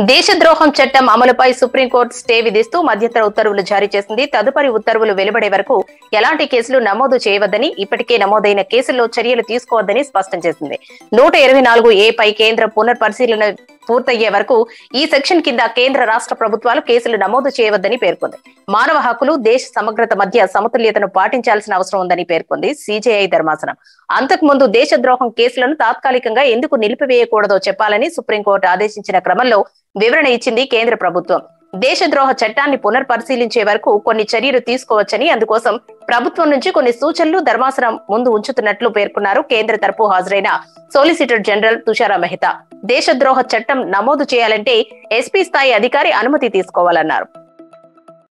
దేశద్రోహం చట్టం అమలుపై సుప్రీంకోర్టు స్టే విధిస్తూ మధ్యంతర ఉత్తర్వులు జారీ చేసింది తదుపరి ఉత్తర్వులు వెలువడే వరకు ఎలాంటి కేసులు నమోదు చేయవద్దని ఇప్పటికే నమోదైన కేసుల్లో చర్యలు తీసుకోవద్దని స్పష్టం చేసింది నూట ఇరవై నాలుగు ఏ పై కేంద్ర పునర్పరిశీలన పూర్తయ్యే వరకు ఈ సెక్షన్ కింద కేంద్ర రాష్ట్ర ప్రభుత్వాలు కేసులు నమోదు చేయవద్దని పేర్కొంది మానవ హక్కులు దేశ సమగ్రత మధ్య సమతుల్యతను పాటించాల్సిన అవసరం ఉందని పేర్కొంది సిజేఐ ధర్మాసనం అంతకుముందు దేశద్రోహం కేసులను తాత్కాలికంగా ఎందుకు నిలిపివేయకూడదో చెప్పాలని సుప్రీంకోర్టు ఆదేశించిన క్రమంలో వివరణ ఇచ్చింది కేంద్ర ప్రభుత్వం దేశద్రోహ చట్టాన్ని పునర్పరిశీలించే వరకు కొన్ని చర్యలు తీసుకోవచ్చని అందుకోసం ప్రభుత్వం నుంచి కొన్ని సూచనలు ధర్మాసనం ముందు ఉంచుతున్నట్లు పేర్కొన్నారు కేంద్ర తరపు హాజరైన సోలిసిటర్ జనరల్ తుషారా మెహతా దేశద్రోహ చట్టం నమోదు చేయాలంటే ఎస్పీ స్థాయి అధికారి అనుమతి తీసుకోవాలన్నారు